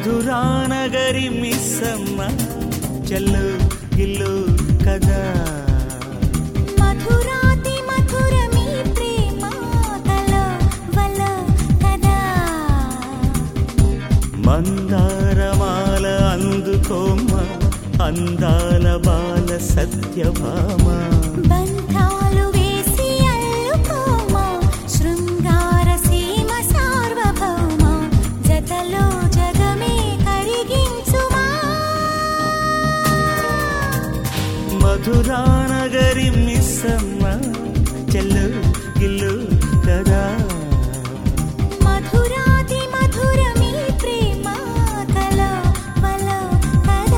మధురానగరి మిస్సమ్మ చెల్లు గిల్లు కదా మధురాతి మధురమీ ప్రేమ కల వల కదా మందారమాల అందుకోమ్మ అందాల బాల సత్యభామ బంధాలు వేసి అల్లుకోమా శృంగార సీమ సార్వభౌమ జతలో జగమే కరిగించుమా మధురానగరి మిస్సమ్మ చెల్లు గిల్లు కదా మధురాతి మధురమీ ప్రేమ కల వల కదా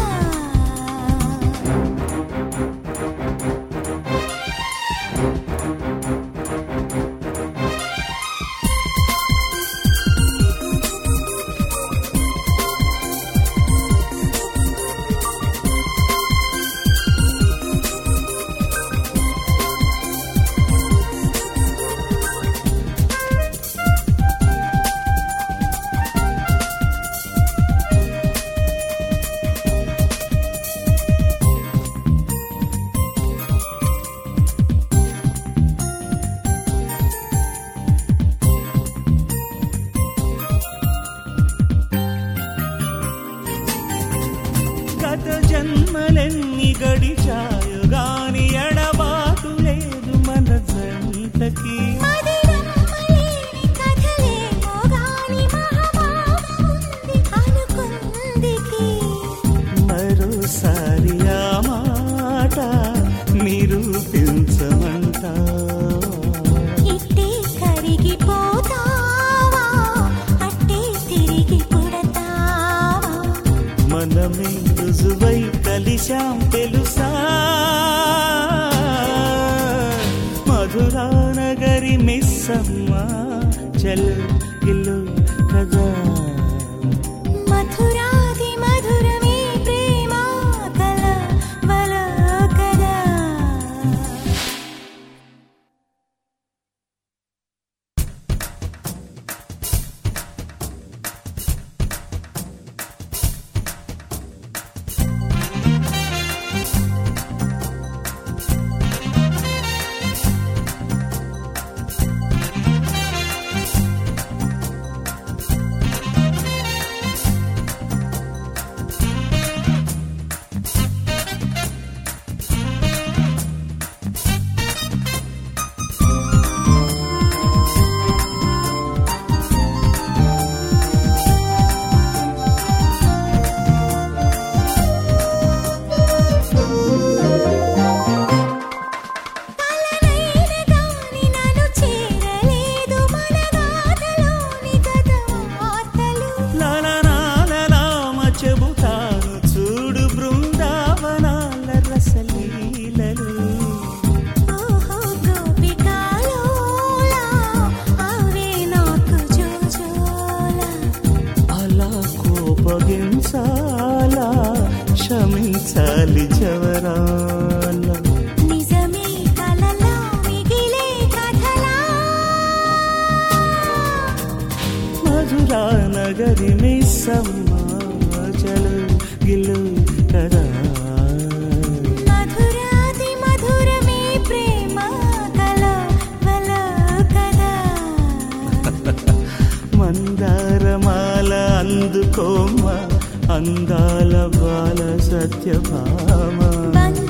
గత జన్మలెన్ని గడిచాయో గాని ఎడబాటు లేదు మన జంటకి మదిరమ్మలేని కథలేమో గాని మహాభావముంది అనుకుందికి మరోసారి ఆ మాట నిరూపించమంట ఇట్టే కరిగిపోతావా అట్టే తిరిగి పుడతావా మనమే రుజువై కలిశాం తెలుసా మధురానగరి మిస్సమ్మ చల్ గిల్లు కదా మధురాది మధురమే ప్రేమ కల వల కదా కలనైన గాని నన్ను చేరలేదు మన గాథలోని గత వార్తలు లలనాలలామ చెబుతాను చూడు బృందావనాల రసలీలలు ఓహో గోపికాలోలా అవే నాకు జోజోలా అలా కోపగించాలా క్షమించాలి జవరాల నిజమే కలలా మిగిలే కథలా మధురా నగరి మిస్సమ్మ చలు గిల్లు కదా మధురాది మధురమే ప్రేమ కల వల కదా మందారమాల అందుకోమ్మ అందాల బాల సత్యభామ బంధ